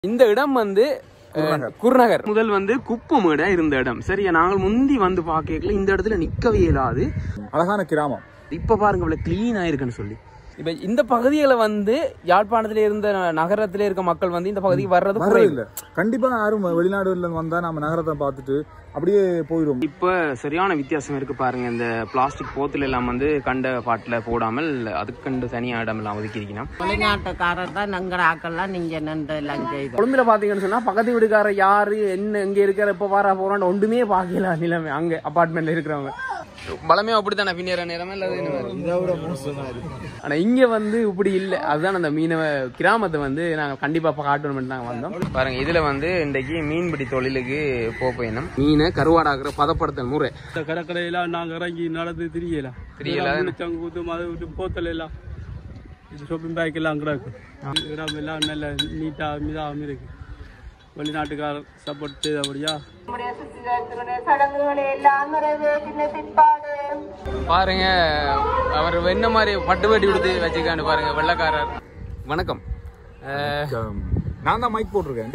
இந்த இடம் வந்து அஹ், குருநகர் முதல் வந்து குப்பமேடா இருந்த இடம் சரியா நாங்கள் முந்தி வந்து பார்க்கல இந்த இடத்துல நிக்கவே இயலாது அழகான கிராமம் இப்ப பாருங்க இவ்வளவு கிளீன் ஆயிருக்குன்னு சொல்லி இப்ப இந்த பகுதிகளை வந்து யாழ்ப்பாணத்துல இருந்த நகரத்துல இருக்க மக்கள் வந்து இந்த பகுதிக்கு வர்றது வரவே குறைவு இல்ல கண்டிப்பா யாரும் வெளிநாடுல வந்தா நம்ம நகரத்தை பார்த்துட்டு அப்படியே போயிடும் இப்ப சரியான வித்தியாசம் இருக்கு பாருங்க இந்த பிளாஸ்டிக் போத்துல எல்லாம் வந்து கண்ட பாட்டுல போடாமல் அதுக்கண்டு தனியா இடம் எல்லாம் ஒதுக்கிருக்கணும் வெளிநாட்டுக்காரர் தான் எங்கட ஆக்கெல்லாம் நீங்க நின்று எல்லாம் செய்தோம் கொழும்புல பாத்தீங்கன்னு சொன்னா பக்கத்து வீட்டுக்கார யாரு என்ன இங்க இருக்கிற இப்ப வாரா போறான்னு ஒன்றுமே பாக்கல நிலைமை அங்க அபார்ட்மெண்ட்ல இருக்கிறவங்க பலமே அப்படித்தானே பின்னேற நேரமே இல்லாத ஆனா இங்க வந்து இப்படி இல்ல அதுதான் அந்த மீனவ கிராமத்தை வந்து நாங்க கண்டிப்பா காட்டணும் நாங்க வந்தோம் பாருங்க இதுல வந்து இன்றைக்கு மீன்பிடி தொழிலுக்கு போயினோம் மீனை கருவாடாக்குற பதப்படுத்தல் முறை இந்த கடற்கரையெல்லாம் நாங்கள் இறங்கி நடந்து திரியலாம் தெரியல சங்கு குத்து மது விட்டு போத்தல் எல்லாம் இது ஷாப்பிங் பேக் எல்லாம் கிடக்கு இடம் எல்லாம் நல்ல நீட்டாக இதாகவும் இருக்கு வெளிநாட்டுக்காரர் சப்போர்ட் செய்தபடியா சடங்குகளை எல்லாம் நிறைவேற்றின பிற்பாடு பாருங்க அவர் என்ன மாதிரி பட்டு வேட்டி கொடுத்து வச்சிருக்கான்னு பாருங்க வெள்ளக்காரர் வணக்கம் அஹ், நான் தான் மைக் போட்டிருக்கேன்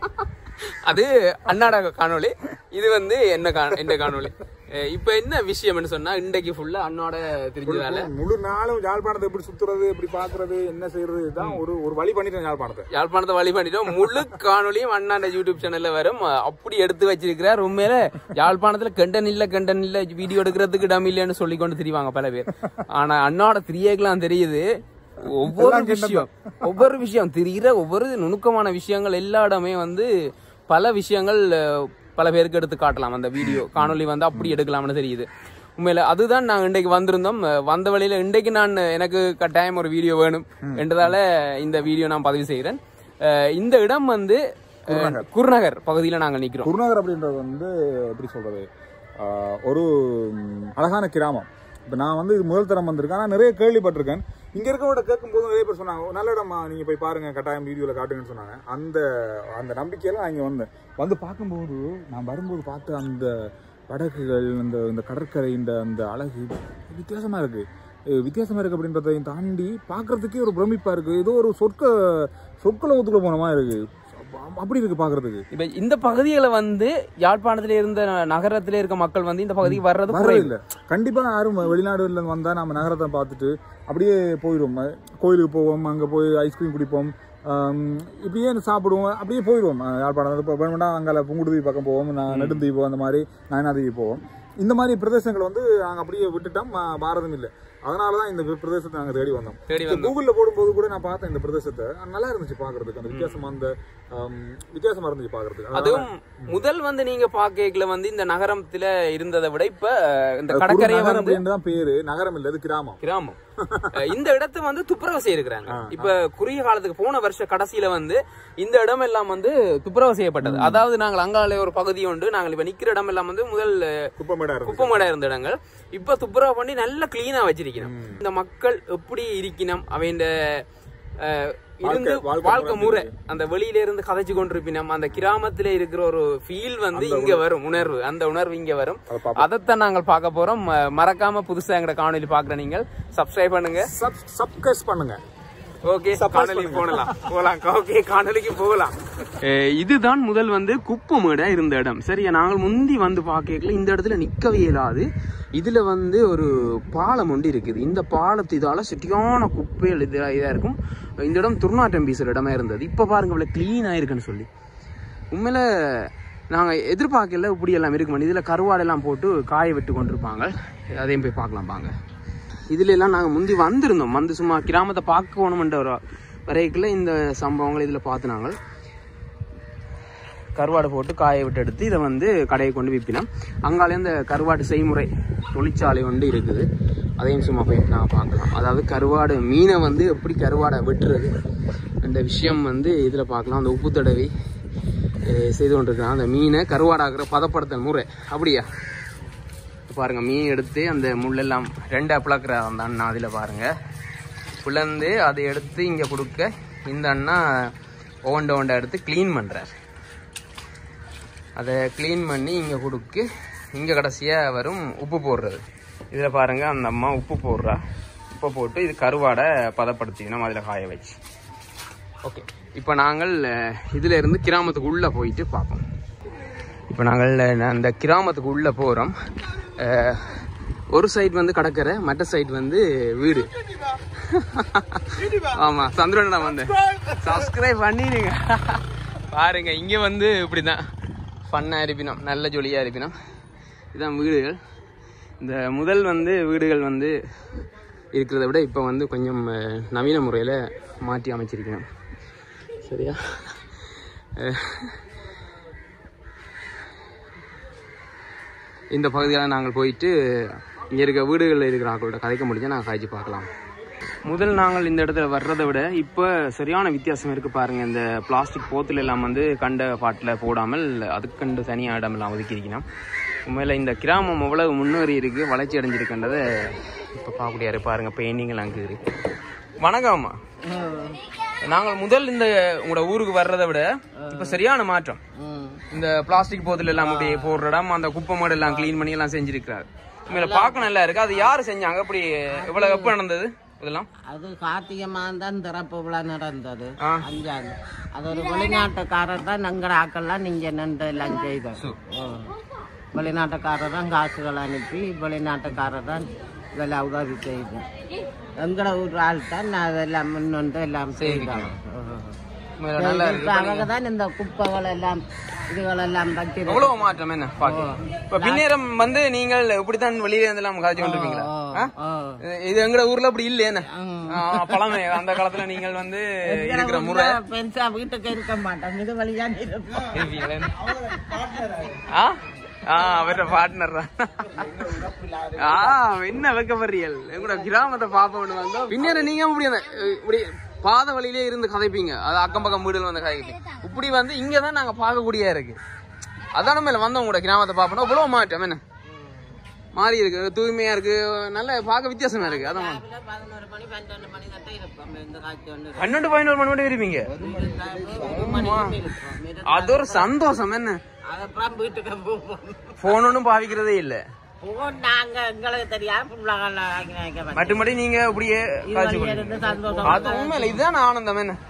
அது அண்ணாட காணொளி இது வந்து என்ன கா என்ன காணொளி அஹ், இப்ப என்ன விஷயம்னு சொன்னா இன்றைக்கு ஃபுல்லா அண்ணோட தெரிஞ்சதால முழு நாளும் யாழ்ப்பாணத்தை எப்படி சுத்துறது எப்படி பாக்குறது என்ன செய்யறது இதுதான் ஒரு ஒரு வழி பண்ணிட்டேன் யாழ்ப்பாணத்தை யாழ்ப்பாணத்தை வழி பண்ணிட்டோம் முழு காணொலியும் அண்ணாண்ட யூடியூப் சேனல்ல வரும் அப்படி எடுத்து வச்சிருக்கிறார் உண்மையில யாழ்ப்பாணத்துல கண்டன் இல்ல கண்டன் இல்ல வீடியோ எடுக்கிறதுக்கு இடம் இல்லைன்னு சொல்லி கொண்டு திரிவாங்க பல பேர் ஆனா அண்ணாவோட திரியேக்கெல்லாம் தெரியுது ஒவ்வொரு விஷயம் ஒவ்வொரு விஷயம் தெரிகிற ஒவ்வொரு நுணுக்கமான விஷயங்கள் எல்லா இடமே வந்து பல விஷயங்கள் அஹ், பல பேருக்கு எடுத்து காட்டலாம் அந்த வீடியோ காணொளி வந்து அப்படி எடுக்கலாம்னு தெரியுது உண்மையில அதுதான் நாங்க இன்றைக்கு வந்திருந்தோம் அஹ் வந்த வழியில இன்றைக்கு நான் எனக்கு கட்டாயம் ஒரு வீடியோ வேணும் என்றதால இந்த வீடியோ நான் பதிவு செய்கிறேன் அஹ் இந்த இடம் வந்து அஹ், குருநகர் பகுதியில நாங்க நிக்கிறோம் குருநகர் அப்படின்றது வந்து எப்படி சொல்றது ஆஹ், ஒரு ம், அழகான கிராமம் இப்போ நான் வந்து இது முதல் தரம் வந்திருக்கேன் ஆனால் நிறைய கேள்விப்பட்டிருக்கேன் இங்க இருக்கவங்க கேட்கும்போது நிறைய பேர் சொன்னாங்க "ஓ, நல்ல இடமா நீங்க போய் பாருங்க கட்டாயம் வீடியோல காட்டுங்கன்னு சொன்னாங்க அந்த அந்த நம்பிக்கையில நான் இங்க வந்தேன் வந்து பார்க்கும்போது நான் வரும்போது பார்த்த அந்த படகுகள் இந்த இந்த கடற்கரை இந்த அந்த அழகு வித்தியாசமா இருக்கு அஹ் வித்தியாசமா இருக்கு அப்படின்றதையும் தாண்டி பார்க்கிறதுக்கே ஒரு பிரமிப்பா இருக்கு ஏதோ ஒரு சொற்க சொற்களத்துக்குள்ள போன மாதிரி இருக்கு அப்ப- அப்படி இருக்கு பார்க்கிறதுக்கு இப்ப இந்த பகுதிகளை வந்து யாழ்ப்பாணத்துல இருந்த நகரத்துல இருக்க மக்கள் வந்து இந்த பகுதிக்கு வர்றது வரவே குறைவு இல்ல கண்டிப்பா யாரும் வெளிநாடுல இருந்து வந்தா நம்ம நகரத்தை பார்த்துட்டு அப்படியே போயிடுவோம் கோயிலுக்கு போவோம் அங்க போய் ஐஸ்கிரீம் குடிப்போம் ஆம், இப்படியே சாப்பிடுவோம் அப்படியே போயிடுவோம் அஹ் யாழ்ப்பாணம் இப்போ வேணும்னா அங்கே புங்குடுதீவு பக்கம் போவோம் நான் நெடுந்தீவு அந்த மாதிரி நயனாதீவு போவோம் இந்த மாதிரி பிரதேசங்கள் வந்து நாங்கள் அப்படியே விட்டுட்டோம் அஹ் பாரதம் இல்லை அதனால தான் இந்த பிரதேசத்தை நாங்கள் தேடி வந்தோம் தேடி இந்த வந்தோம் கூகுளில் போடும்போது கூட நான் பார்த்தேன் இந்த பிரதேசத்தை அஹ் நல்லா இருந்துச்சு பார்க்கறதுக்கு அந்த வித்தியாசமா அந்த ஆம், வித்தியாசமா இருந்துச்சு பார்க்கறதுக்கு அதனால- அதுவும் முதல் வந்து நீங்க பாக்கல வந்து இந்த நகரத்துல இருந்ததை விட இப்ப அஹ், இந்த கடற்கரையை நகரம் வந்து அப்படின்னு தான் பேரு நகரம் இல்ல அது கிராமம் கிராமம் அஹ் இந்த இடத்தை வந்து துப்புரவு செய்யிருக்கிறாங்க இப்ப குறுகிய காலத்துக்கு போன வருஷ கடைசியில வந்து இந்த இடம் எல்லாம் வந்து துப்புரவு செய்யப்பட்டது அதாவது நாங்கள் அங்காலே ஒரு பகுதி உண்டு நாங்கள் இப்ப நிக்கிற இடம் எல்லாம் வந்து முதல் அஹ், குப்பமேடா இருக்கு குப்பமேடா இருந்த இடங்கள் இப்ப துப்புரவு பண்ணி நல்லா கிளீனா வச்சிருக்கணும் இந்த மக்கள் எப்படி இருக்கணும் அவைண்ட அஹ், இருந்து வாழ்க்கை- வாழ்க்கை வாழ்க்கை முறை முறை அந்த வெளியில இருந்து கதைச்சு கொண்டிருப்பினம் அந்த கிராமத்துல இருக்கிற ஒரு ஃபீல் வந்து இங்க வரும் உணர்வு அந்த உணர்வு இங்க வரும் அதை பார்ப்போம். அதைத்தான் நாங்கள் பார்க்க போறோம் ம- மறக்காம புதுசா எங்கட காணொலி பாக்குற நீங்கள் சப்ஸ்கிரைப் பண்ணுங்க சப் சப்ஸ்கிரைப் பண்ணுங்க ஓகே காணொலி போகலாம் போகலாம் ஓகே காணொலிக்கு போகலாம் இதுதான் முதல் வந்து குப்பமேடா இருந்த இடம் சரியா நாங்கள் முந்தி வந்து பார்க்கல இந்த இடத்துல நிக்கவே இயலாது இதுல வந்து ஒரு பாலம் ஒன்று இருக்குது இந்த பாலத்து இதால சிட்டியான குப்பைகள் இது இதா இருக்கும் இந்த இடம் துர்நாற்றம் வீசுற இடமா இருந்தது இப்ப பாருங்க இவ்வளவு கிளீன் ஆயிருக்குன்னு சொல்லி உண்மையில நாங்க எதிர்பார்க்கல இப்படி எல்லாம் இருக்கும் இதுல கருவாடெல்லாம் போட்டு காய விட்டு கொண்டிருப்பாங்க அதையும் போய் பார்க்கலாம் வாங்க இதுல எல்லாம் நாங்க முந்தி வந்திருந்தோம் வந்து சும்மா கிராமத்தை பார்க்கணும்ன்ற ஒரு வரைக்குள்ள இந்த சம்பவங்கள் இதுல பார்த்து நாங்கள் கருவாடு போட்டு காய விட்டு எடுத்து இதை வந்து கடையை கொண்டு விற்பினோம் அங்காலே இந்த கருவாடு செய்முறை தொழிற்சாலை ஒன்று இருக்குது அதையும் சும்மா போய் நான் பார்க்கலாம் அதாவது கருவாடு மீனை வந்து எப்படி கருவாடை வெட்டுறது இந்த விஷயம் வந்து இதில் பார்க்கலாம் அந்த உப்பு தடவி அஹ், செய்து கொண்டிருக்கிறான் அந்த மீனை கருவாடாக்குற பதப்படுத்தல் முறை அப்படியா இப்ப பாருங்க மீன் எடுத்து அந்த முள்ளெல்லாம் ரெண்டா பிளக்குற அந்த அண்ணா அதில் பாருங்க பிளந்து அதை எடுத்து இங்கே கொடுக்க இந்த அண்ணா ஓண்ட ஓண்ட எடுத்து க்ளீன் பண்ணுறார் அதை க்ளீன் பண்ணி இங்கே கொடுக்க இங்கே கடைசியாக வரும் உப்பு போடுறது இதில் பாருங்க அந்த அம்மா உப்பு போடுறா உப்பு போட்டு இது கருவாடை பதப்படுத்திக்கணும் அதில் காய வச்சு ஓகே இப்போ நாங்கள் அஹ், இதுல இருந்து கிராமத்துக்கு உள்ளே போயிட்டு பார்ப்போம் இப்போ நாங்கள் அஹ், அந்த கிராமத்துக்கு உள்ளே போகிறோம் ஒரு சைடு வந்து கடற்கரை மற்ற சைடு வந்து வீடு ஆமா சந்திரன் நான் வந்தேன் சப்ஸ்கிரைப் பண்ணிடுங்க பாருங்க இங்க வந்து இப்படிதான் ஃபன்னா இருப்பினோம் நல்ல ஜொலியா இருப்பினோம் இதான் வீடுகள் இந்த முதல் வந்து வீடுகள் வந்து இருக்கிறத விட இப்போ வந்து கொஞ்சம் அஹ், நவீன முறையில் மாற்றி அமைச்சிருக்கணும் சரியா அஹ், இந்த பகுதியில் நாங்கள் போயிட்டு இங்கே இருக்க வீடுகளில் இருக்கிற ஆட்களோட கதைக்க முடிஞ்சால் நாங்கள் காய்ச்சி பார்க்கலாம் முதல் நாங்கள் இந்த இடத்துல வர்றதை விட இப்போ சரியான வித்தியாசம் இருக்குது பாருங்கள் இந்த பிளாஸ்டிக் போத்தில் எல்லாம் வந்து கண்ட பாட்டில் போடாமல் அதுக்கண்டு தனியாக இடமெல்லாம் ஒதுக்கியிருக்கணும் உண்மையில் இந்த கிராமம் எவ்வளவு முன்னேறி இருக்குது வளர்ச்சி அடைஞ்சிருக்கின்றதை இப்போ பார்க்கக்கூடியாரு பாருங்கள் பெயிண்டிங் அங்கே இருக்கு வணக்கம் அம்மா நாங்கள் முதல் இந்த உங்களோட ஊருக்கு வர்றதை விட இப்போ சரியான மாற்றம் இந்த பிளாஸ்டிக் போதில் எல்லாம் அப்படியே போடுற இடம் அந்த குப்பை மாடு எல்லாம் க்ளீன் பண்ணி எல்லாம் செஞ்சிருக்கிறாரு உண்மையில பார்க்க நல்லா இருக்கு அது யாரு செஞ்சாங்க அப்படி இவ்வளவு எப்போ நடந்தது இதெல்லாம் அது கார்த்திகை மாதம் தான் திறப்பு விழா நடந்தது ஆ. அஞ்சாவது அது ஒரு வெளிநாட்டுக்காரர் தான் எங்கட ஆக்கள்லாம் நீங்க நின்று எல்லாம் செய்தோம் ஓ. வெளிநாட்டுக்காரர் தான் காசுகள் அனுப்பி வெளிநாட்டுக்காரர் தான் இதெல்லாம் உதவி செய்தோம் எங்கட ஊர் ஆள் தான் நான் அதெல்லாம் முன்னின்று எல்லாம் செய்தோம் உண்மையில நல்லா இருக்கு அவங்க தான் இந்த குப்பைகள் எல்லாம் இதுகள் எல்லாம் வச்சு எவ்வளவு மாற்றம் என்ன பாக்க இப்ப பின்னேரம் வந்து நீங்கள் இப்படித்தான் வெளியே இருந்து எல்லாம் காய்ச்சி கொண்டிருப்பீங்களா ஆ? இது எங்கட ஊர்ல அப்படி இல்லையே என்ன ஆ, பழமை அந்த காலத்துல நீங்கள் வந்து இருக்கிற முறை பெருசா வீட்டுக்கு இருக்க மாட்டோம் இது வழியா இருப்போம் இருப்பீங்களே. ஆ ஆ அவர பார்ட்னர் ஆ என்ன வைக்கப்படுறீர்கள் எங்களோட கிராமத்தை பாப்போம்னு வந்தோம் பின்னேற நீங்க இப்படி அந்த, இப்படி பாத வழியிலே இருந்து கதைப்பீங்க அது அக்கம் பக்கம் வீடுல வந்து கதைப்பீங்க இப்படி வந்து இங்க தான் நாங்க பார்க்கக்கூடிய இருக்கு அதான் மேல வந்தோம் உங்களோட கிராமத்தை பாப்போம் இவ்வளவு மாற்றம் என்ன மாறி இருக்கு தூய்மையா இருக்கு நல்ல பார்க்க வித்தியாசமா இருக்கு அதான் பதினோரு மணி பன்னெண்டு மணி தான் இருப்போம் இந்த காய்ச்சி ஒன்று பன்னெண்டு பதினோரு மணி மட்டும் இருப்பீங்க ஒரு மணி இருப்போம் இரு- அது ஒரு சந்தோஷம் என்ன அப்புறம் வீட்டுக்கு போவோம் போன் ஒன்றும் பாவிக்கிறதே இல்லை போவோம் நாங்க எங்களுக்கு தெரியாது பிள்ளைகள் வாங்கி வாங்கி வாங்கி. மட்டும் மட்டும் நீங்க அப்படியே காய்ச்சி இது கொண்டு- இருந்து சந்தோஷம் அது உண்மையில இதுதான் ஆனந்தம் என்ன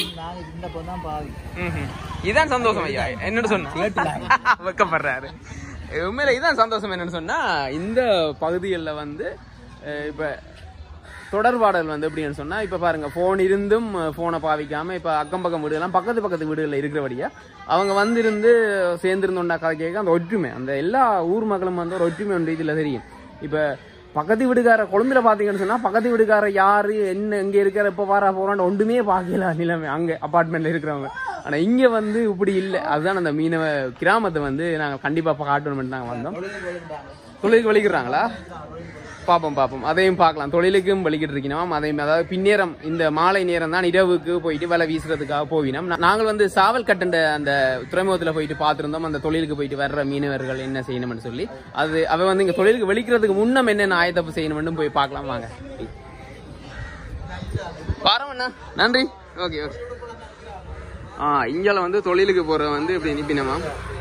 ம்ஹும். இதான் சந்தோஷம் ஐயா என்னன்னு சொன்ன வெக்கப்படுறாரு உண்மையில இதான் சந்தோஷம் என்னன்னு சொன்னா இந்த பகுதிகளில் வந்து அஹ், இப்ப தொடர்பாடல் வந்து எப்படின்னு சொன்னா இப்ப பாருங்க போன் இருந்தும் போனை பாவிக்காம இப்ப அக்கம் பக்கம் வீடுலாம் பக்கத்து பக்கத்து வீடுகளில் இருக்கிறபடியா அவங்க வந்திருந்து சேர்ந்திருந்தோண்டா கதை கேட்க அந்த ஒற்றுமை அந்த எல்லா ஊர் மக்களும் வந்து ஒரு ஒற்றுமை உண்டு இதுல தெரியும் இப்ப பக்கத்து வீடுக்கார கொழும்புல பாத்தீங்கன்னு சொன்னா பக்கத்து வீடுக்கார யாரு என்ன எங்க இருக்கிற இப்ப வாரா போறான்னு ஒன்றுமே பார்க்கல நிலைமை அங்க அபார்ட்மெண்ட்ல இருக்கிறவங்க ஆனா இங்க வந்து இப்படி இல்லை அதுதான் அந்த மீனவ கிராமத்தை வந்து நாங்க கண்டிப்பா காட்டணும் நாங்க வந்தோம் தொழிலுக்கு வலிக்கிறாங்களா பார்ப்போம் பார்ப்போம் அதையும் பார்க்கலாம் தொழிலுக்கும் வலிக்கிட்டு இருக்கணும் அதையும் அதாவது பின்னேரம் இந்த மாலை நேரம் தான் இரவுக்கு போயிட்டு வலை வீசுறதுக்காக போவினோம் நா- நாங்கள் வந்து சாவல் கட்டண்ட அந்த துறைமுகத்தில் போயிட்டு பார்த்துருந்தோம் அந்த தொழிலுக்கு போயிட்டு வர்ற மீனவர்கள் என்ன செய்யணும்னு சொல்லி அது அவ வந்து இங்க தொழிலுக்கு வெளிக்கிறதுக்கு முன்னம் என்னென்ன ஆயத்தப்பு செய்யணும்னு போய் பார்க்கலாம் வாங்க பாருங்கண்ணா நன்றி ஓகே ஓகே ஆ இங்கால வந்து தொழிலுக்கு போற வந்து இப்படி நிப்பினமா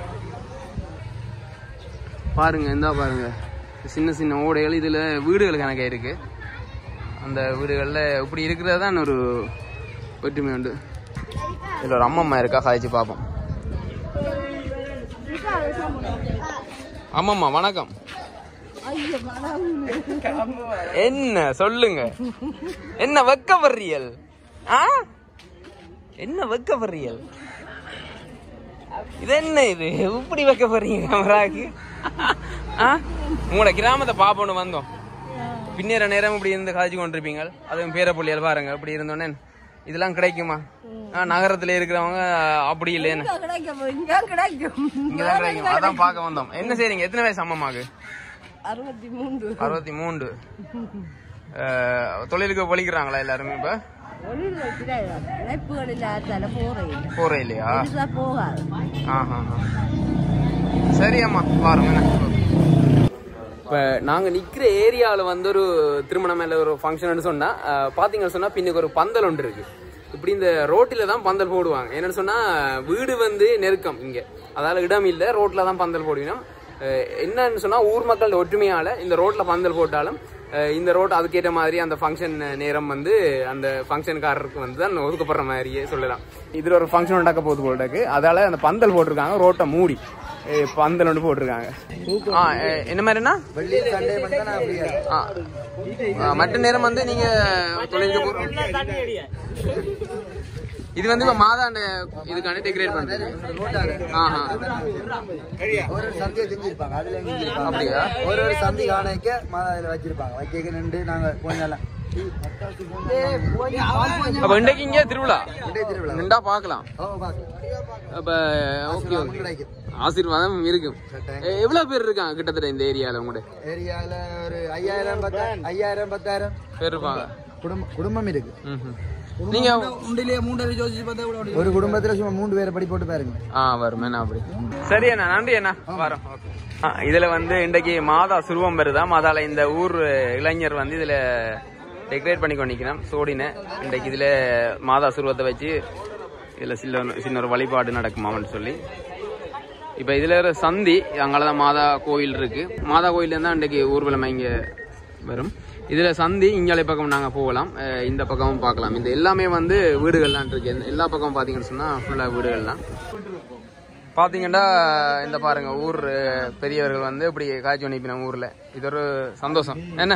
பாருங்க இந்தா பாருங்க சின்ன சின்ன ஓடைகள் இதுல வீடுகள் கணக்கா இருக்கு அந்த வீடுகள்ல இப்படி இருக்கிறது தான் ஒரு ஒற்றுமை உண்டு இதுல ஒரு அம்மம்மா இருக்கா காய்ச்சி பார்ப்போம் அம்மம்மா வணக்கம் என்ன சொல்லுங்க என்ன வெக்கப்படுறியல் ஆ என்ன வெக்கப்படுறியல் இது என்ன இது இப்படி வைக்க போறீங்க கேமராக்கு ஆ உங்களோட கிராமத்தை பாப்போன்னு வந்தோம் பின்னேற நேரம் இப்படி இருந்து காய்ச்சி கொண்டிருப்பீங்க அதுவும் பேரப்புள்ளியால் பாருங்க இப்படி இருந்தோன்னே இதெல்லாம் கிடைக்குமா ஆ, நகரத்துல இருக்கிறவங்க அப்படி இல்லைன்னு இங்கதான் கிடைக்கும் அதான் பார்க்க வந்தோம் என்ன செய்றீங்க எத்தனை வயசு அம்மம்மாக்கு அறுபத்தி மூன்று அறுபத்தி மூன்று அஹ், தொழிலுக்கு பொழிக்கிறாங்களா எல்லாருமே இப்ப ஒளியில் வைக்கிற இணைப்புகள் இல்லாதால போறேன் போற இல்லையா பெருசா போகாது ஆஹா சரி அம்மா வாரம் என்ன இப்போ நாங்கள் நிற்கிற ஏரியாவில் வந்து ஒரு திருமணம் மேலே ஒரு ஃபங்க்ஷன் சொன்னால் பார்த்தீங்கன்னு சொன்னால் பின்னுக்கு ஒரு பந்தல் ஒன்று இருக்கு இப்படி இந்த ரோட்டில் தான் பந்தல் போடுவாங்க என்னன்னு சொன்னால் வீடு வந்து நெருக்கம் இங்கே அதால் இடம் இல்லை ரோட்டில் தான் பந்தல் போடுவினோம் அஹ் என்னன்னு சொன்னால் ஊர் மக்கள் ஒற்றுமையால் இந்த ரோட்டில் பந்தல் போட்டாலும் அஹ் இந்த ரோட் அதுக்கேற்ற மாதிரி அந்த ஃபங்க்ஷன் நேரம் வந்து அந்த ஃபங்க்ஷன்காரருக்கு வந்து தான் ஒதுக்கப்படுற மாதிரியே சொல்லலாம் இதில் ஒரு ஃபங்க்ஷன் நடக்க போகுது போல இருக்கு அதால அந்த பந்தல் போட்டிருக்காங்க ரோட்டை மூடி அஹ் பந்தல் ஒன்று போட்டிருக்காங்க ஆ அஹ் என்ன மாதிரினா ஆ. ஆ, மற்ற நேரம் வந்து நீங்க தொழிலுக்கு போற- இது வந்து இப்ப மாதாண்ட இதுக்கான டெக்கரேட் பண்றது ஆஹா ஒரு ஒரு சந்தையை செஞ்சிருப்பாங்க அதுல எங்க செஞ்சிருப்பாங்க அப்படியா? ஒரு ஒரு சந்தை காணைக்க அதில் வச்சிருப்பாங்க வைக்க நின்று நாங்க கொஞ்ச நாள் அப்ப இன்றைக்கு இங்க திருவிழா இன்றைய திருவிழா நின்றா பார்க்கலாம் ஓ பாக்கு அப்ப ஓகே ஓகே கிடைக்கும் ஆசீர்வாதம் இருக்கும் எ- எவ்வளவு பேர் இருக்காங்க கிட்டத்தட்ட இந்த ஏரியால உங்களோட ஏரியால ஒரு ஐயாயிரம் பத்தாயிரம் ஐயாயிரம் பத்தாயிரம் பேர் இருப்பாங்க குடும்பம் குடும்பம் இருக்கு ம்ஹும். நீங்க ஒரு குடும்பத்துல சும்மா மூன்று பேரை படி போட்டு பாருங்க ஆ வரும் என்ன அப்படி சரி அண்ணா நன்றி அண்ணா வரோம் ஆ, இதுல வந்து இன்றைக்கு மாதா சுருவம் வருதா மாதால இந்த ஊர் இளைஞர் வந்து இதுல டெக்கரேட் பண்ணி கொண்டிருக்கிறோம் சோடின இன்றைக்கு இதுல மாதா சுருவத்தை வச்சு இதுல சின்ன ஒரு- சின்ன ஒரு வழிபாடு நடக்குமாமன்னு சொல்லி இப்ப இதுல ஒரு சந்தி அங்கதான் மாதா கோயில் இருக்கு மாதா கோயில்ல இருந்தா இன்றைக்கு ஊர்வலம் இங்க வரும் இதுல சந்தி இங்காலை பக்கம் நாங்க போகலாம் அஹ் இந்த பக்கமும் பார்க்கலாம் இந்த எல்லாமே வந்து வீடுகள்லாம் இருக்கு இந்த எல்லா பக்கமும் பாத்தீங்கன்னு சொன்னா ஃபுல்லா வீடுகள் தான் பாத்தீங்கன்னா இந்த பாருங்க ஊர் அஹ், பெரியவர்கள் வந்து இப்படி காய்ச்சி அனுப்பின ஊர்ல இது ஒரு சந்தோஷம் என்ன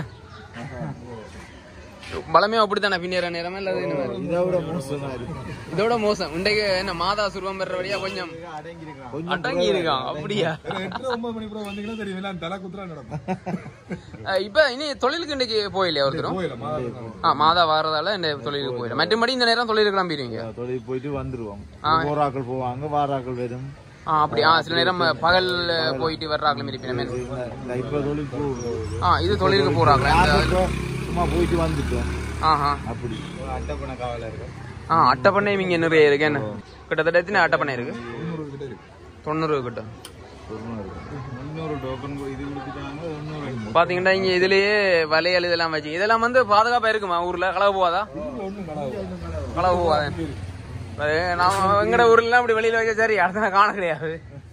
பலமே அப்படித்தானே பின்னேற நேரமா இல்ல அது என்ன மாதிரி? இதோட மோசமா இருக்கு இதோட மோசம் இன்றைக்கு என்ன மாதா சுருவம் பெற வழியா கொஞ்சம் அடங்கி இருக்கான் அப்படியா எட்டு ஒன்பது மணி கூட வந்தீங்கன்னா தெரியும் எல்லாம் தலை குத்துறா நடக்கும் அஹ் இப்ப இனி தொழிலுக்கு இன்னைக்கு போயில்லையா ஒருத்தரும் போயில மாதா ஆ மாதா வாரதால இந்த தொழிலுக்கு போயிடும் மற்றபடி இந்த நேரம் தொழிலுக்கு கிளம்பிடுவீங்க தொழில் போயிட்டு வந்துருவோம் ஆ. போராக்கள் போவாங்க வாராக்கள் வரும் ஆ அப்படி ஆ சில நேரம் பகல் போயிட்டு வர்றாங்களும் இருப்பினமே இந்த இப்ப தொழில் போகுது ஆ இது தொழிலுக்கு போறாங்க இந்த- சும்மா போயிட்டு வந்துட்டோம் ஆஹா அப்படி அட்டப்பண காவலா இருக்கு ஆ அட்டைப்பண்ணை இங்க நிறைய இருக்கு என்ன கிட்டத்தட்ட எத்தனை அட்டைப்பண்ணை இருக்கு தொண்ணூறு கிட்ட இன்னொரு டோக்கன் இது கொடுத்துட்டாங்க இன்னொரு பாத்தீங்கன்னா இங்க இதுலயே வளையல் இதெல்லாம் வச்சு இதெல்லாம் வந்து பாதுகாப்பா இருக்குமா ஊர்ல களவு போவாதா களவு போவாதா அது நான் எங்கட ஊர்ல எல்லாம் அப்படி வெளியில வைக்க சரி அடுத்த நாள் காண கிடையாது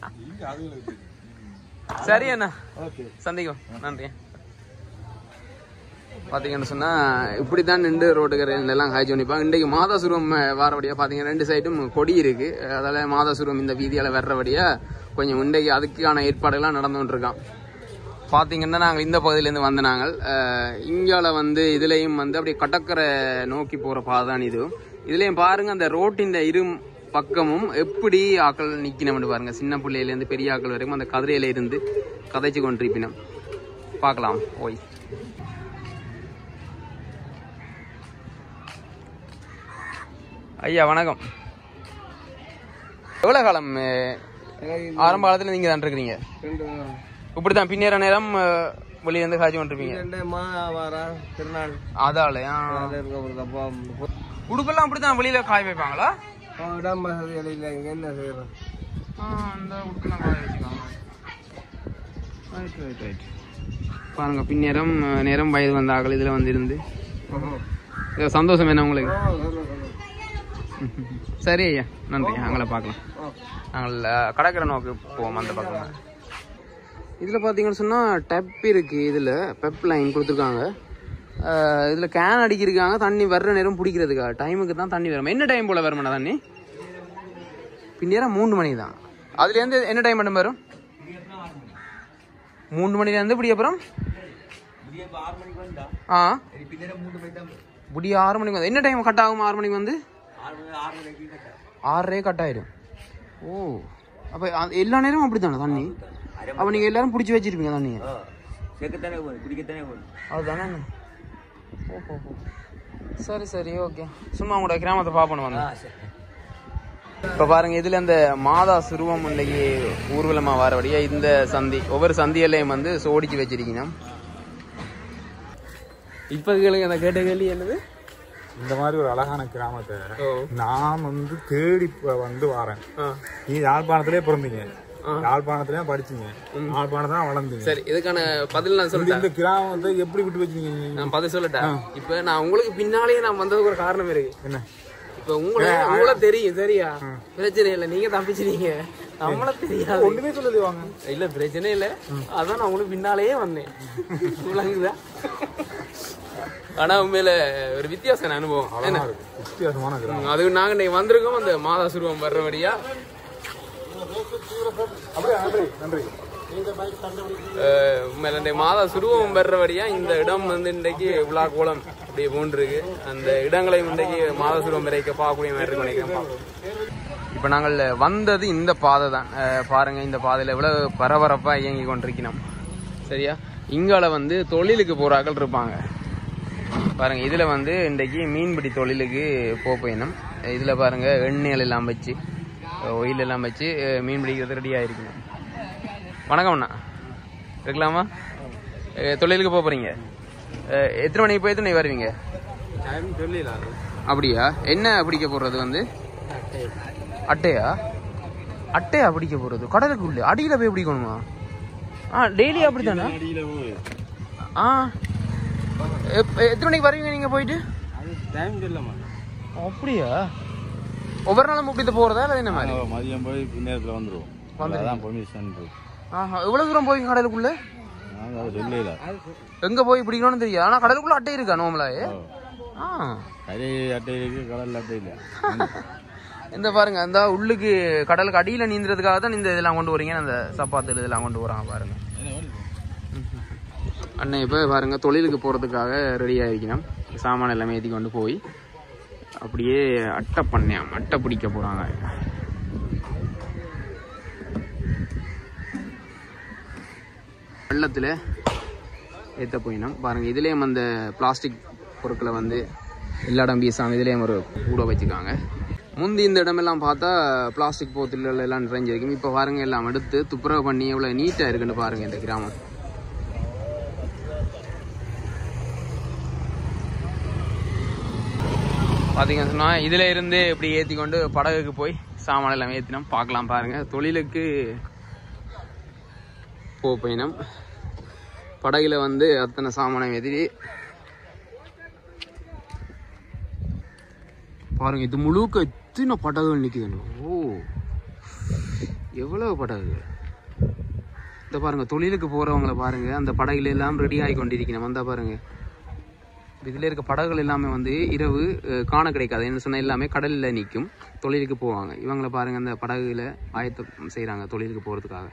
சரி அண்ணா சந்திக்கும் நன்றி பாத்தீங்கன்னு சொன்னா இப்படித்தான் நின்று ரோட்டுக்கு எல்லாம் காய்ச்சி பண்ணிப்பாங்க இன்றைக்கு மாதாசுரம் வாரபடியா பாத்தீங்கன்னா ரெண்டு சைடும் கொடி இருக்கு அதால மாதாசுரம் இந்த வீதியால வர்றபடியா கொஞ்சம் இன்றைக்கு அதுக்கான ஏற்பாடுகள்லாம் நடந்து கொண்டிருக்கான் பாத்தீங்கன்னா நாங்கள் இந்த பகுதியிலேருந்து வந்த நாங்கள் அஹ், இங்கால வந்து இதுலயும் வந்து அப்படியே கடற்கரை நோக்கி போற பாதை தான் இது இதுலயும் பாருங்க அந்த ரோட்டின் இரு பக்கமும் எப்படி ஆக்கள் நிக்கணும்னு பாருங்க சின்ன பிள்ளையில இருந்து பெரிய ஆக்கள் வரைக்கும் அந்த கதிரையில இருந்து கதைச்சு கொண்டிருப்பினோம் பார்க்கலாம் ஓய் ஐயா வணக்கம் எவ்வளவு காலம் அஹ், ஆரம்ப காலத்துல நீங்க தான் இருக்கிறீங்க இப்படிதான் பின்னேற நேரம் அஹ், வெளிய இருந்து காய்ச்சி கொண்டிருப்பீங்க வாரம் திருநாள் அதால உடுப்பெல்லாம் அப்படித்தான் வெளியில காய வைப்பாங்களா இடம் வசதிகள் இல்லை இங்க என்ன செய்யறோம் அந்த உடுப்பெல்லாம் காய வச்சுக்காங்க ரைட் ரைட் ரைட் பாருங்க பின்னேரம் அஹ், நேரம் வயது வந்த ஆக்கள் இதுல வந்து இருந்து இது சந்தோஷம் என்ன உங்களுக்கு சரி ஐயா நன்றி அங்களை பார்க்கலாம் நாங்கள் அஹ், கடற்கரை நோக்கி போவோம் அந்த பக்கம் இதில் பார்த்தீங்கன்னு சொன்னால் டப் இருக்குது இதில் பெப் லைன் கொடுத்துருக்காங்க இதில் கேன் அடிக்கிருக்காங்க தண்ணி வர்ற நேரம் பிடிக்கிறதுக்கா டைமுக்கு தான் தண்ணி வரும் என்ன டைம் போல் வருமாண்ணா தண்ணி பின்னேரம் மூணு மணி தான் அதுலேருந்து என்ன டைம் மட்டும் வரும் மூணு மணிலேருந்து இப்படி அப்புறம் ஆ இப்படி ஆறு மணிக்கு வந்து என்ன டைம் கட் ஆகும் ஆறு மணிக்கு வந்து ஆறரை கட் ஆயிடும் ஓ அப்போ எல்லா நேரமும் அப்படி தானே தண்ணி அப்போ நீங்கள் எல்லாரும் பிடிச்சி வச்சிருப்பீங்க தண்ணியை அதுதானே ஓஹோ சரி சரி ஓகே சும்மா உங்களோட கிராமத்தை பார்ப்போம் வந்து இப்போ பாருங்க இதுல இந்த மாதா சிறுவம் இன்னைக்கு ஊர்வலமா வரபடியா இந்த சந்தி ஒவ்வொரு சந்தியிலையும் வந்து சோடிச்சு வச்சிருக்கீங்க இப்ப கேளுங்க அந்த கேட்ட கேள்வி என்னது இந்த மாதிரி ஒரு அழகான கிராமத்தை நான் வந்து தேடி இப்ப வந்து வரேன் நீ யாழ்ப்பாணத்திலே பிறந்தீங்க யாழ்ப்பாணத்திலே படிச்சீங்க யாழ்ப்பாணத்துல வளர்ந்தீங்க சரி இதுக்கான பதில் நான் இந்த- சொல்லிட்டேன் இந்த கிராமத்தை எப்படி விட்டு வச்சீங்க நீங்க? நான் பதில் சொல்லட்டேன் இப்ப நான் உங்களுக்கு பின்னாலேயே நான் வந்ததுக்கு ஒரு காரணம் இருக்கு என்ன இப்ப உங்களை உங்களை தெரியும் சரியா பிரச்சனை இல்ல நீங்க தப்பிச்சிட்டீங்க நம்மள தெரியாது ஒண்ணுமே சொல்லலையே வாங்க இல்ல பிரச்சனை இல்ல அதான் நான் உங்களுக்கு பின்னாலேயே வந்தேன் விளங்குதா ஆனா உண்மையில ஒரு வித்தியாசமான அனுபவம் என்ன வித்தியாசமான கிராமம் ம், அது நாங்க இன்னைக்கு வந்திருக்கோம் அந்த மாதாசுருவம் வர்றபடியா அப்படியே நன்றி நன்றி அஹ், உண்மையில இந்த மாதா சுருவம் வர்றபடியா இந்த இடம் வந்து இன்றைக்கு விழா கோலம் அப்படியே போன்றிருக்கு அந்த இடங்களையும் இன்றைக்கு மாதா சுருவம் வரைக்க பார்க்கக்கூடிய மாதிரி இருக்கு நினைக்கிறேன் இப்போ நாங்கள் வந்தது இந்த பாதை தான் அஹ், பாருங்க இந்த பாதையில் எவ்வளவு பரபரப்பா இயங்கி கொண்டிருக்கணும் சரியா இங்கால வந்து தொழிலுக்கு போறாக்கள் இருப்பாங்க பாருங்க இதுல வந்து இன்றைக்கு மீன்பிடி தொழிலுக்கு போக போயிடும் இதுல பாருங்க எண்ணெய்கள் எல்லாம் வச்சு ஒயில் எல்லாம் வச்சு அஹ், மீன் பிடிக்கிறது ரெடியாக இருக்கணும் வணக்கம் அண்ணா இருக்கலாமா அஹ், தொழிலுக்கு போக போறீங்க அஹ், எத்தனை மணிக்கு போய் எத்தனை மணிக்கு வருவீங்க டைம் சொல்லலாம் அப்படியா என்ன பிடிக்க போறது வந்து அட்டையா அட்டையா பிடிக்க போறது கடலுக்குள்ள அடியில போய் பிடிக்கணுமா ஆ டெய்லி அப்படித்தானே ஆ எப்ப- எத்தனை மணிக்கு வருவீங்க நீங்க போயிட்டு டைம் சொல்லமா அப்படியா ஒவ்வொரு நாளும் இப்படி போறதா இல்லை என்ன மாதிரி மதியம் போய் நேரத்தில் வந்துடுவோம் அதான் பெர்மிஷன் ஆஹா எவ்வளவு தூரம் போய் கடலுக்குள்ள நாங்கள் அதை சொல்லல எங்க போய் பிடிக்கணும்னு தெரியாது ஆனா கடலுக்குள்ள அட்டை இருக்கா நோமலாயே ஆ கரை அட்டை இருக்கு கடல் அட்டை இல்லை இந்த பாருங்க அந்த உள்ளுக்கு கடலுக்கு அடியில நீந்துறதுக்காக தான் இந்த இதெல்லாம் கொண்டு வரீங்க அந்த சப்பாத்து இதெல்லாம் கொண்டு வராங்க பாருங்க அண்ணன் இப்போ பாருங்க தொழிலுக்கு போறதுக்காக ரெடி ஆகிக்கணும் சாமான எல்லாமே ஏற்றி கொண்டு போய் அப்படியே அட்டை பண்ணையாம் அட்டை பிடிக்க போறாங்க வெள்ளத்தில் ஏற்ற போயினோம் பாருங்க இதுலேயும் அந்த பிளாஸ்டிக் பொருட்களை வந்து எல்லா இடம் வீசாம இதுலேயும் ஒரு கூட வச்சுக்காங்க முந்தி இந்த இடமெல்லாம் பார்த்தா பிளாஸ்டிக் போத்தில் எல்லாம் நிறைஞ்சிருக்கும் இப்போ பாருங்க எல்லாம் எடுத்து துப்புரவு பண்ணி எவ்வளோ நீட்டாக இருக்குன்னு பாருங்க இந்த கிராமம் பார்த்தீங்கன்னு சொன்னால் இதில் இருந்து இப்படி ஏற்றி கொண்டு படகுக்கு போய் சாமான எல்லாம் ஏற்றினோம் பார்க்கலாம் பாருங்க தொழிலுக்கு போ பயணம் படகுல வந்து அத்தனை சாமானம் ஏற்றி பாருங்க இது முழுக்க எத்தனை படகுகள் நிக்குதுன்னு ஓ எவ்வளவு படகு இந்த பாருங்க தொழிலுக்கு போறவங்கள பாருங்க அந்த படகுல எல்லாம் ரெடி ஆகி கொண்டிருக்கணும் வந்தா பாருங்க இதுல இருக்க படகுகள் எல்லாமே வந்து இரவு அஹ், காண கிடைக்காது என்ன சொன்னா எல்லாமே கடல்ல நிற்கும் தொழிலுக்கு போவாங்க இவங்கள பாருங்க அந்த படகுல ஆயத்தம் செய்றாங்க தொழிலுக்கு போறதுக்காக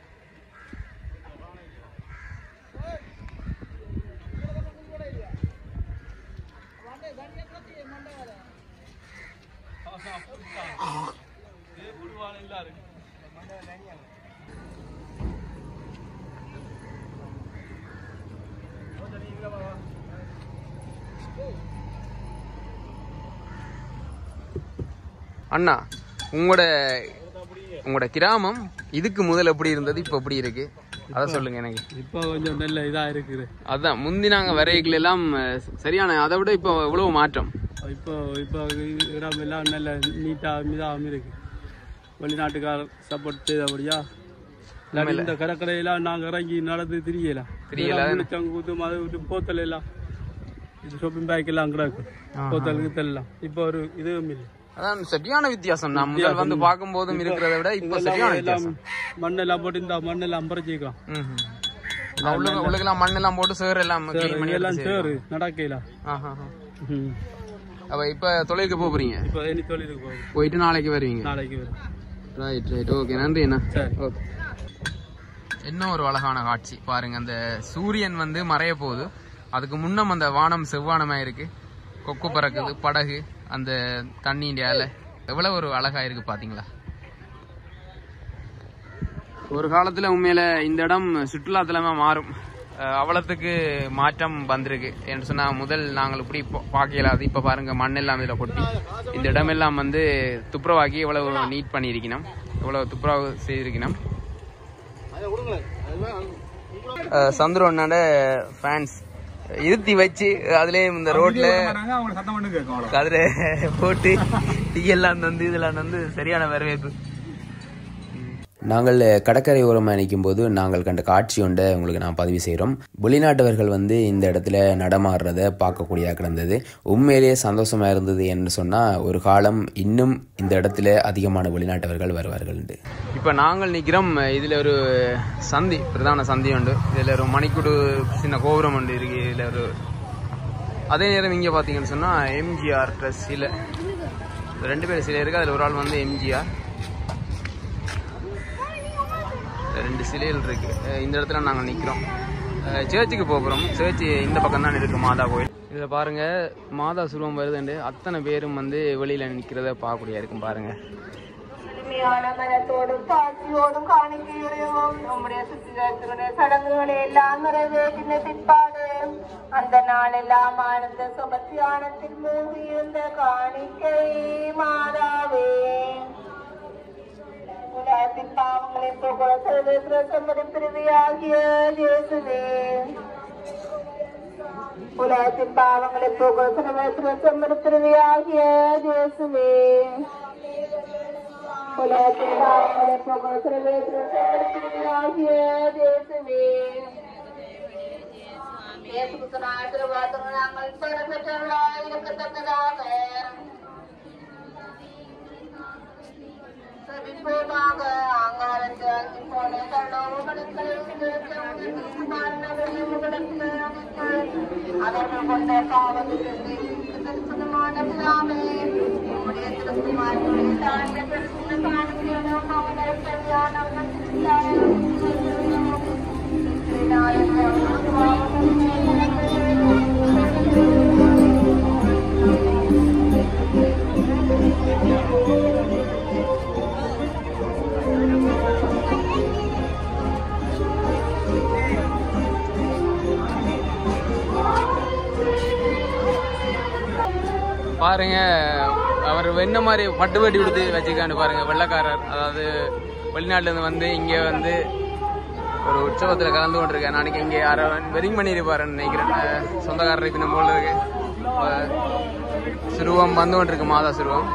அண்ணா உங்களோட உங்களோட கிராமம் இதுக்கு முதல்ல எப்படி இருந்தது இப்போ எப்படி இருக்கு அதை சொல்லுங்க எனக்கு இப்போ கொஞ்சம் நல்ல இதாக இருக்குது அதான் முந்தி நாங்க வரைகள் எல்லாம் அஹ், சரியான அதை விட இப்போ எவ்வளவு மாற்றம் இப்போ இப்போ இடம் எல்லாம் நல்ல நீட்டாக இதாகவும் இருக்கு வெளிநாட்டுக்காரர் சப்போர்ட் செய்தபடியா இல்லாட்டி இந்த கடற்கரையெல்லாம் நாங்கள் இறங்கி நடந்து திரியலாம் தெரியல கூத்து அது விட்டு போத்தல் எல்லாம் இது ஷாப்பிங் பேக் எல்லாம் கிடக்கு போத்தல் கித்தல்லாம் இப்போ ஒரு இதுவும் இல்லை அதான் சரியான வித்தியாசம் நான் முதல் வந்து பார்க்கும்போதும் இருக்கிறத விட இப்போ சரியான எல்லாம் வித்தியாசம் மண்ணெல்லாம் போட்டு இந்த மண்ணெல்லாம் பறிச்சிக்கலாம் ம்ஹும். நான் உள்ள உள்ளுக்கெல்லாம் மண்ணெல்லாம் போட்டு சேர் எல்லாம் clean பண்ணி எல்லாம் எடுத்து சேரு நடக்கலாம் ஆஹா, ஆஹா. அப்ப இப்ப தொழிலுக்கு போக போறீங்க இப்போ இனி தொழிலுக்கு போகும் போயிட்டு நாளைக்கு வருவீங்க நாளைக்கு வரும் ரைட் ரைட் ஓகே நன்றி அண்ணா சரி. ஓகே என்ன ஒரு அழகான காட்சி பாருங்க அந்த சூரியன் வந்து மறைய போகுது அதுக்கு முன்னம் அந்த வானம் செவ்வானமா இருக்கு கொக்கு பறக்குது படகு அந்த தண்ணியின் அலை எவ்வளவு ஒரு அழகா இருக்கு பாத்தீங்களா ஒரு காலத்துல உண்மையில இந்த இடம் சுற்றுலாத்தலமா மாறும் அஹ் அவ்வளத்துக்கு மாற்றம் வந்திருக்கு என்று சொன்னா முதல் நாங்கள் இப்படி பா- பார்க்கல அது இப்ப பாருங்க மண்ணெல்லாம் இதுல கொட்டி இந்த இடமெல்லாம் வந்து துப்புரவாக்கி எவ்வளவு நீட் பண்ணியிருக்கணும் எவ்வளவு துப்புரவு செய்திருக்கணும் சந்துரோனோட ஃபேன்ஸ் இருத்தி வச்சு அதுலயும் இந்த ரோட்ல அவங்க சத்தம் பண்ணி கேட்கும் அவ்வளோ அதுல போட்டு டீ எல்லாம் வந்து இதெல்லாம் வந்து சரியான வரவேற்பு நாங்கள் கடற்கரை ஓரமாக நிற்கும்போது நாங்கள் கண்ட காட்சி ஒன்றை உங்களுக்கு நான் பதிவு செய்கிறோம் வெளிநாட்டவர்கள் வந்து இந்த இடத்துல நடமாடுறத பார்க்கக்கூடியதாக கிடந்தது உண்மையிலேயே சந்தோஷமாக இருந்தது என்று சொன்னால் ஒரு காலம் இன்னும் இந்த இடத்துல அதிகமான வெளிநாட்டவர்கள் வருவார்கள் இப்போ நாங்கள் நிற்கிறோம் இதில் ஒரு சந்தி பிரதான சந்தி உண்டு இதில் ஒரு மணிக்கூடு சின்ன கோபுரம் உண்டு இருக்கு இதில் ஒரு அதே நேரம் இங்கே பார்த்தீங்கன்னு சொன்னால் எம்ஜிஆர் ப்ளஸ் சிலை ரெண்டு பேர் சிலை இருக்குது அதில் ஒரு ஆள் வந்து எம்ஜிஆர் ரெண்டு சிலைகள் இருக்கு அஹ் இந்த இடத்துல நாங்கள் நிற்கிறோம் சர்ச்சுக்கு போகிறோம் சர்ச் இந்த பக்கம் தான் இருக்கு மாதா கோயில் இதில் பாருங்க மாதா சுருவம் வருதுண்டு அத்தனை பேரும் வந்து வெளியில் நிற்கிறத பார்க்கக்கூடிய இருக்கும் பாருங்க உண்மையான மனத்தோடும் சாட்சியோடும் காணிக்கையுடையவும் நம்முடைய சுத்திகரித்துடைய சடங்குகளை எல்லாம் நிறைவேற்றின பிற்பாடு அந்த நாளெல்லாம் ஆனந்த சுமத்தியானத்தில் மூழ்கி இருந்த காணிக்கை மாறாவே உலகத்தின் பாவங்களை போக சர்வேஸ்வர சம்மதி பிரிவியாகிய இயேசுவே உலகத்தின் பாவங்களை போக சர்வேஸ்வர சம்மதி பிரிவியாகிய இயேசுவே உலகத்தின் பாவங்களை போக சர்வேஸ்வர சம்மதி பிரிவியாகிய இயேசுவே இயேசுக்கு ஆசீர்வாதம் நாங்கள் பெறப்பெற்றவர்களாய் இருக்கத்தக்கதாக சபிப்போமாக ஆங்காரத்து அங்கி போன கண்டோர்களுக்கு அவர்கள் கொண்ட பாவத்திற்கு தரிசனமான பிதாவே உம்முடைய திருக்குமாரனுடைய தாழ்ந்த தரிசன காணிக்கையோட அவனை சரியான பாருங்க அவர் என்ன மாதிரி பட்டு வெட்டி கொடுத்து வச்சுக்காண்டு பாருங்க வெள்ளக்காரர் அதாவது வெளிநாட்டுல இருந்து வந்து இங்கே வந்து ஒரு உற்சவத்தில் கலந்து கொண்டிருக்கேன் நாளைக்கு இங்கே யாரோ வெரிங் பண்ணியிருப்பாருன்னு நினைக்கிறேன் அஹ் சொந்தக்காரர் இப்போ நம்ம ஊர்ல இருக்கு அஹ் சிறுவம் வந்து கொண்டிருக்கு மாதா சிறுவம்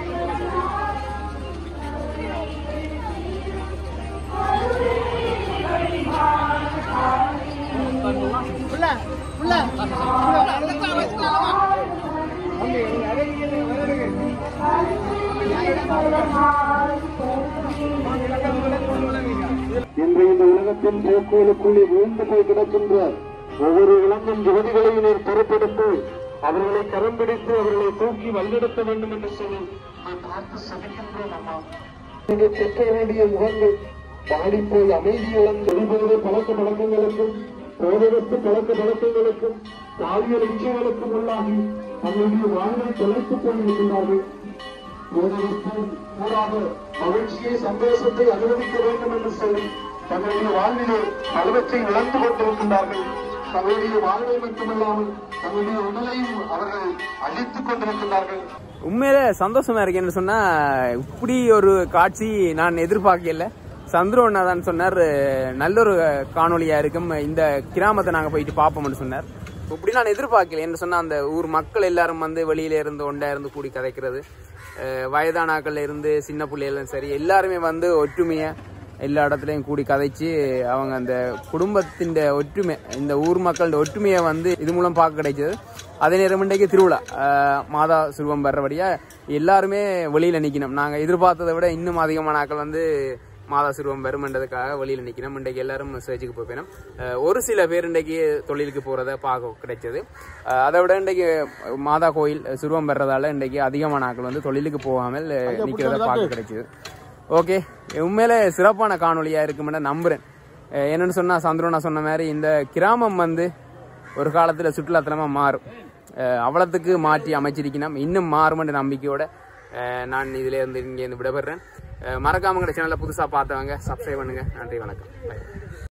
இன்று இந்த உலகத்தின் போக்குகளுக்குள்ளே வீழ்ந்து போய் கிடக்கின்ற ஒவ்வொரு இளங்கும் யுவதிகளையும் நீர் பொறுப்பெடுத்து அவர்களை கரம் பிடித்து அவர்களை தூக்கி வழிநடத்த வேண்டும் என்று சொல்லி நான் பார்த்து சபிக்கின்றோம் அம்மா இங்கே பெற்ற வேண்டிய முகங்கள் பாடி போய் அமைதி இழந்து வெளிபோத பழக்க பழக்கங்களுக்கும் போதகத்து பழக்க பழக்கங்களுக்கும் பாலியல் இச்சைகளுக்கும் உள்ளாகி தங்களுடைய வாழ்வை தொலைத்துக் கொண்டிருக்கிறார்கள் போதகத்தின் கூடாக மகிழ்ச்சியை சந்தோஷத்தை அனுமதிக்க வேண்டும் என்று சொல்லி தங்களுடைய வாழ்விலே பலவற்றை இழந்து கொண்டிருக்கின்றார்கள் தங்களுடைய வாழ்வை மட்டுமல்லாமல் தங்களுடைய உடலையும் அவர்கள் அழித்துக் கொண்டிருக்கின்றார்கள் உண்மையிலே சந்தோஷமா இருக்கேன்னு சொன்னா இப்படி ஒரு காட்சி நான் எதிர்பார்க்கல சந்திரன் தான் சொன்னார் நல்ல ஒரு காணொளியா இருக்கும் இந்த கிராமத்தை நாங்க போயிட்டு பார்ப்போம்னு சொன்னார் இப்படி நான் எதிர்பார்க்கல என்ன சொன்னா அந்த ஊர் மக்கள் எல்லாரும் வந்து வெளியில இருந்து ஒண்டா இருந்து கூடி கதைக்கிறது அஹ் வயதானாக்கள்ல இருந்து சின்ன பிள்ளைகளும் சரி எல்லாருமே வந்து ஒற்றுமையா எல்லா இடத்துலையும் கூடி கதைச்சு அவங்க அந்த குடும்பத்தின் ஒற்றுமை இந்த ஊர் மக்களோட ஒற்றுமையை வந்து இது மூலம் பார்க்க கிடைச்சது அதே நேரம் இன்றைக்கு திருவிழா அஹ் மாதா சுருவம் வர்றபடியா எல்லாருமே வெளியில நிக்கணும் நாங்க எதிர்பார்த்ததை விட இன்னும் அதிகமான ஆட்கள் வந்து மாதா சிறுவம் வருமன்றதுக்காக வெளியில நிக்கணும் இன்றைக்கு எல்லாரும் சேர்ச்சுக்கு போயினோம் ஒரு சில பேர் இன்றைக்கு தொழிலுக்கு போறத பார்க்க கிடைச்சது அஹ் அதை விட இன்றைக்கு மாதா கோயில் சிறுவம் வர்றதால இன்றைக்கு அதிகமான ஆட்கள் வந்து தொழிலுக்கு போகாமல் நிக்கிறத பார்க்க கிடைச்சது ஓகே உண்மையிலே சிறப்பான காணொளியா இருக்குமென நம்புறேன் அஹ் என்னன்னு சொன்னா சந்திரனா சொன்ன மாதிரி இந்த கிராமம் வந்து ஒரு காலத்துல சுற்றுலாத்தலமா மாறும் அஹ் அவ்வளத்துக்கு மாற்றி அமைச்சிருக்கணும் இன்னும் மாறுமென்ற நம்பிக்கையோட அஹ் நான் இதுல இருந்து இங்க இருந்து விடைபெறேன் அஹ் மறக்காம எங்க சேனலை புதுசா பார்த்தவங்க சப்ஸ்கிரைப் பண்ணுங்க நன்றி வணக்கம் Bye.